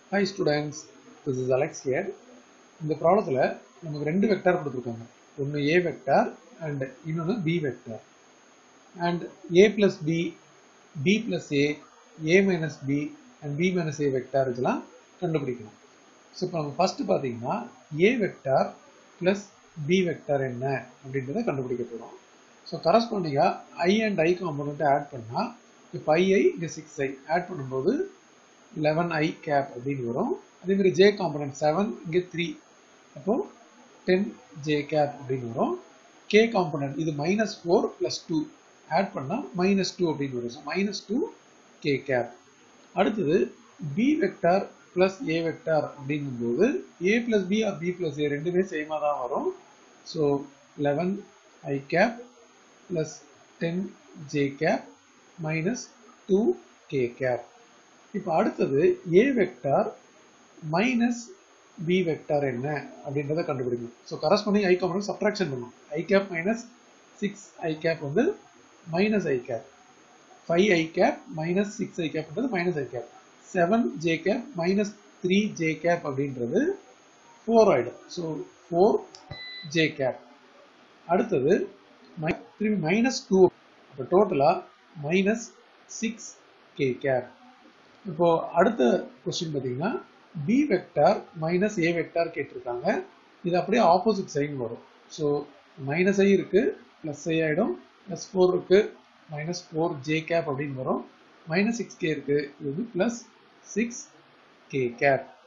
hi students this is Alex here இந்த ப்ராப்ளத்தில் நமக்கு ரெண்டு வெக்டார் கொடுத்துருக்காங்க ஒன்று ஏ வெக்டார் அண்ட் இன்னொன்று B vector and A plus B B plus A A minus B and B minus A vector இதெல்லாம் கண்டுபிடிக்கணும் ஸோ இப்போ நம்ம ஃபஸ்ட்டு பார்த்தீங்கன்னா A vector plus B vector என்ன அப்படின்றத கண்டுபிடிக்க போகிறோம் ஸோ கரஸ்பாண்டிங்காக ஐ அண்ட் ஐ காம்பனண்ட்டை ஆட் பண்ணால் இப்போ ஐஐ இங்கே சிக்ஸ் ஐ ஆட் பண்ணும்போது லெவன் ஐ கேப் அப்படின்னு வரும் அதேமாதிரி ஜே காம்பனண்ட் செவன் இங்கே த்ரீ அப்போது டென் ஜே கேப் அப்படின்னு வரும் கே காம்பனண்ட் இது minus four plus two add பண்ணால் மைனஸ் டூ அப்படின்னு வரும் so minus two K cap அடுத்தது B vector plus A vector அப்படிங்கும்போது A plus B or B plus A ரெண்டுமே சேமாக தான் வரும் so eleven I cap plus ten J cap minus two K cap இப்போ அடுத்தது A vector minus B vector என்ன அப்படின்றத கண்டுபிடிக்கணும் so corresponding I component subtraction பண்ணணும் I cap minus six I cap வந்து minus I cap five I cap minus six I கேப்ன்றது minus I cap seven J cap minus three J cap அப்படின்றது four ஆயிடும் so four J cap அடுத்தது மை திரும்பி minus two அப்போ டோட்டலாக minus six K cap இப்போ அடுத்த கொஸ்டின் பார்த்தீங்கன்னா B vector minus A vector கேட்டிருக்காங்க இது அப்படியே ஆப்போசிட் சைன் வரும் ஸோ மைனஸ் ஐ இருக்கு ப்ளஸ் ஐ ஆகிடும் ப்ளஸ் ஃபோர் இருக்கு மைனஸ் ஃபோர் ஜே கேப் அப்படின்னு வரும் மைனஸ் சிக்ஸ் கே இருக்கு இது வந்து ப்ளஸ் சிக்ஸ் கே கேப்